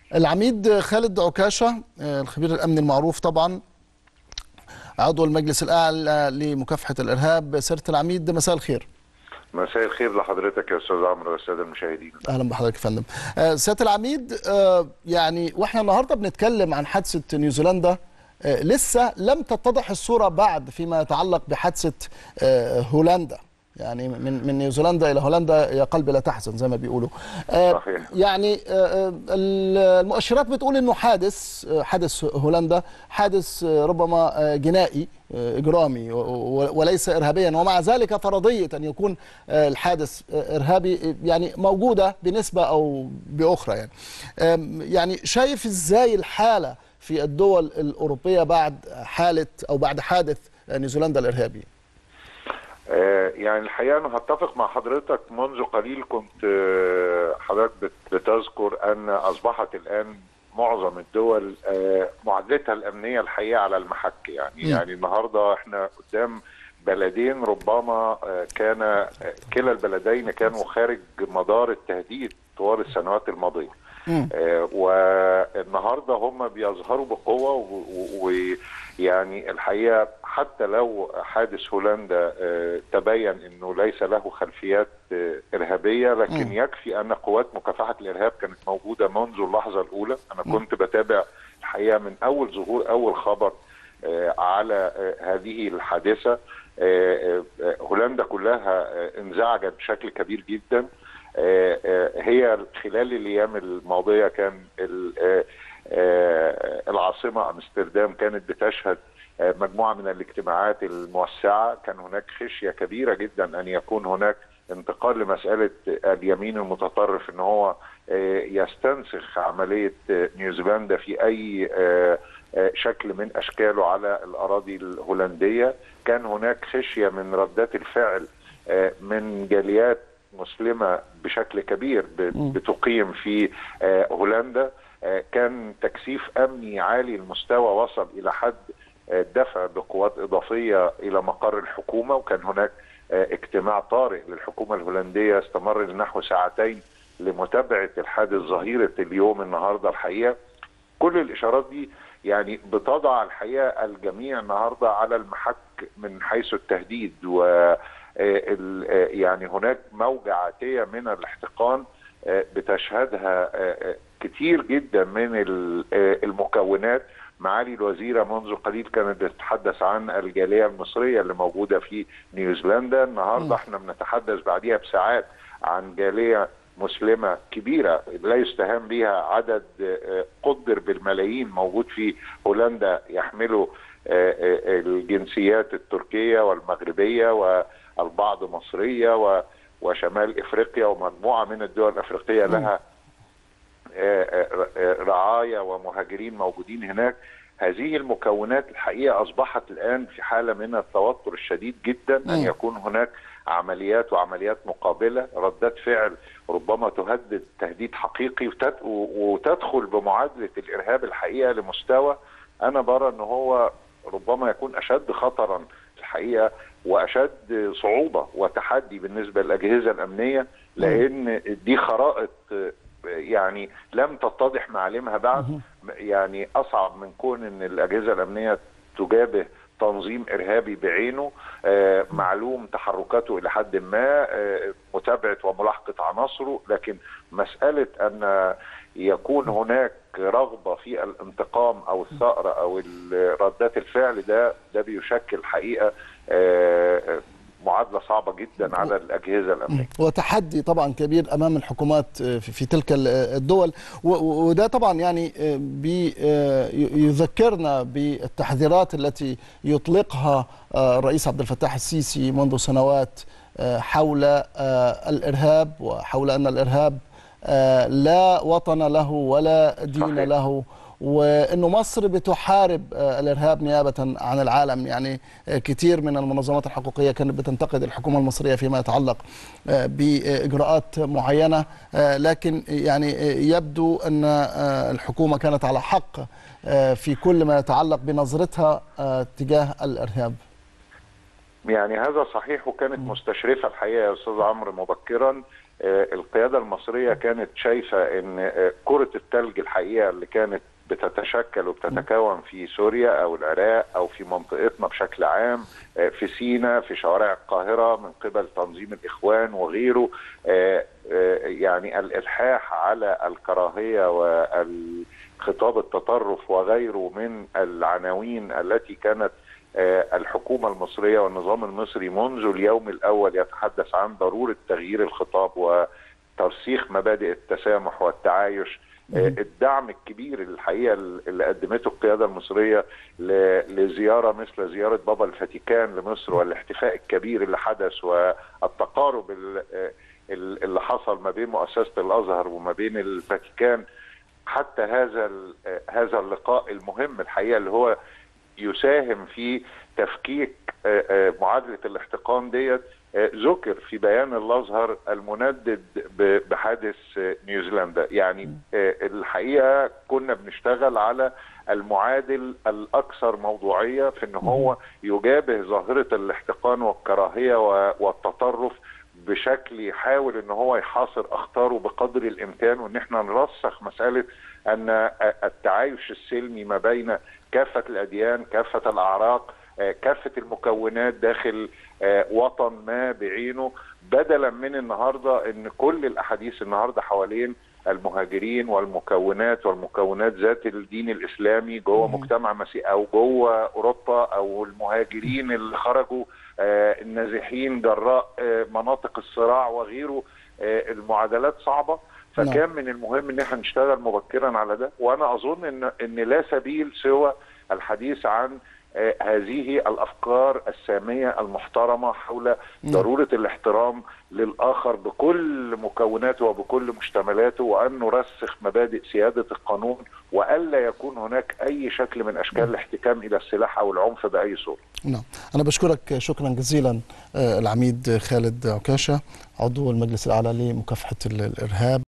العميد خالد عكاشة الخبير الأمني المعروف طبعا عضو المجلس الأعلى لمكافحة الإرهاب سيرة العميد مساء الخير مساء الخير لحضرتك يا استاذ عمرو والساده المشاهدين اهلا بحضرتك يا فندم آه، سياده العميد آه، يعني واحنا النهارده بنتكلم عن حادثه نيوزيلندا آه، لسه لم تتضح الصوره بعد فيما يتعلق بحادثه آه، هولندا يعني من من نيوزيلندا الى هولندا يا قلبي لا تحزن زي ما بيقولوا آه، صحيح. يعني آه، آه، المؤشرات بتقول انه حادث آه، حادث هولندا حادث آه، ربما آه، جنائي آه، اجرامي و- و- وليس ارهابيا ومع ذلك فرضيه ان يكون آه، الحادث آه، ارهابي آه، يعني موجوده بنسبه او باخرى يعني آم، يعني شايف ازاي الحاله في الدول الاوروبيه بعد حاله او بعد حادث آه، نيوزيلندا الارهابي آه، يعني الحقيقه انا هتفق مع حضرتك منذ قليل كنت آه، حضرتك بت- بتذكر ان اصبحت الان معظم الدول آه، معادلتها الامنيه الحقيقه على المحك يعني مم. يعني النهارده احنا قدام بلدين ربما آه، كان آه، كلا البلدين كانوا خارج مدار التهديد طوال السنوات الماضيه مم. آه، والنهارده هم بيظهروا بقوه ويعني الحقيقه حتى لو حادث هولندا آه، تبين انه ليس له خلفيات آه، ارهابيه لكن مم. يكفي ان قوات مكافحه الارهاب كانت موجوده منذ اللحظه الاولى انا كنت بتابع الحقيقه من اول ظهور اول خبر آه، على آه، هذه الحادثه آه، آه، هولندا كلها آه، انزعجت بشكل كبير جدا آه، آه، هي خلال الايام الماضيه كان ال- آه، آه، العاصمه امستردام كانت بتشهد آه، مجموعه من الاجتماعات الموسعه كان هناك خشيه كبيره جدا ان يكون هناك انتقال لمساله اليمين المتطرف ان هو آه، يستنسخ عمليه آه، نيوزيلندا في اي آه، آه، شكل من اشكاله على الاراضي الهولنديه كان هناك خشيه من ردات الفعل آه، من جاليات مسلمه بشكل كبير ب- مم. بتقيم في آه، هولندا آه، كان تكثيف امني عالي المستوى وصل الى حد آه، الدفع بقوات اضافيه الى مقر الحكومه وكان هناك آه، اجتماع طارئ للحكومه الهولنديه استمر لنحو ساعتين لمتابعه الحادث ظهيره اليوم النهارده الحقيقه كل الاشارات دي يعني بتضع الحقيقه الجميع النهارده على المحك من حيث التهديد و آه، ال- آه، يعني هناك موجة عاتية من الاحتقان آه، بتشهدها آه، آه، كتير جدا من ال- آه، المكونات معالي الوزيرة منذ قليل كانت بتتحدث عن الجالية المصرية اللي موجودة في نيوزيلندا النهاردة احنا بنتحدث بعديها بساعات عن جالية مسلمة كبيرة لا يستهان بها عدد آه، قدر بالملايين موجود في هولندا يحملوا آه، آه، الجنسيات التركية والمغربية والبعض مصرية و- وشمال افريقيا ومجموعة من الدول الافريقية لها آه، آه، آه، رعايا ومهاجرين موجودين هناك هذه المكونات الحقيقه اصبحت الان في حاله من التوتر الشديد جدا ان مم. يكون هناك عمليات وعمليات مقابله ردات فعل ربما تهدد تهديد حقيقي وتد- وتدخل بمعادله الارهاب الحقيقه لمستوى انا برى ان هو ربما يكون اشد خطرا الحقيقه واشد صعوبه وتحدي بالنسبه للاجهزه الامنيه لان دي خرائط آه، يعني لم تتضح معالمها بعد يعني اصعب من كون ان الاجهزه الامنيه تجابه تنظيم ارهابي بعينه آه، معلوم تحركاته الى حد ما آه، متابعه وملاحقه عناصره لكن مساله ان يكون هناك رغبه في الانتقام او الثأر او ال- ردات الفعل ده ده بيشكل حقيقه آه، معادله صعبه جدا على الاجهزه الامنيه وتحدي طبعا كبير امام الحكومات في في تلك الدول و- و- وده طبعا يعني بي يذكرنا بالتحذيرات التي يطلقها الرئيس عبد الفتاح السيسي منذ سنوات حول الارهاب وحول ان الارهاب لا وطن له ولا دين صحيح. له وانه مصر بتحارب آه، الارهاب نيابه عن العالم يعني آه، كتير من المنظمات الحقوقيه كانت بتنتقد الحكومه المصريه فيما يتعلق آه، باجراءات معينه آه، لكن يعني آه، يبدو ان آه، الحكومه كانت على حق آه، في كل ما يتعلق بنظرتها آه، تجاه الارهاب يعني هذا صحيح وكانت مستشرفه الحقيقه يا استاذ عمرو مبكرا القياده المصريه كانت شايفه ان كره الثلج الحقيقه اللي كانت بتتشكل وبتتكون في سوريا او العراق او في منطقتنا بشكل عام في سيناء في شوارع القاهره من قبل تنظيم الاخوان وغيره يعني الالحاح على الكراهيه والخطاب التطرف وغيره من العناوين التي كانت الحكومه المصريه والنظام المصري منذ اليوم الاول يتحدث عن ضروره تغيير الخطاب وترسيخ مبادئ التسامح والتعايش الدعم الكبير الحقيقه اللي قدمته القياده المصريه لزياره مثل زياره بابا الفاتيكان لمصر والاحتفاء الكبير اللي حدث والتقارب اللي حصل ما بين مؤسسه الازهر وما بين الفاتيكان حتى هذا هذا اللقاء المهم الحقيقه اللي هو يساهم في تفكيك معادله الاحتقان ديت ذكر في بيان الازهر المندد بحادث نيوزيلندا يعني الحقيقه كنا بنشتغل على المعادل الاكثر موضوعيه في ان هو يجابه ظاهره الاحتقان والكراهيه والتطرف بشكل يحاول ان هو يحاصر اخطاره بقدر الامكان وان احنا نرسخ مساله ان التعايش السلمي ما بين كافه الاديان كافه الاعراق كافه المكونات داخل وطن ما بعينه بدلا من النهارده ان كل الاحاديث النهارده حوالين المهاجرين والمكونات والمكونات ذات الدين الاسلامي جوه مجتمع مسيحي او جوه اوروبا او المهاجرين اللي خرجوا النازحين جراء مناطق الصراع وغيره المعادلات صعبه فكان من المهم ان احنا نشتغل مبكرا على ده وانا اظن ان ان لا سبيل سوى الحديث عن هذه الافكار الساميه المحترمه حول ضروره الاحترام للاخر بكل مكوناته وبكل مشتملاته وان نرسخ مبادئ سياده القانون والا يكون هناك اي شكل من اشكال الاحتكام الى السلاح او العنف باي صوره. نعم، انا بشكرك شكرا جزيلا العميد خالد عكاشه عضو المجلس الاعلى لمكافحه الارهاب.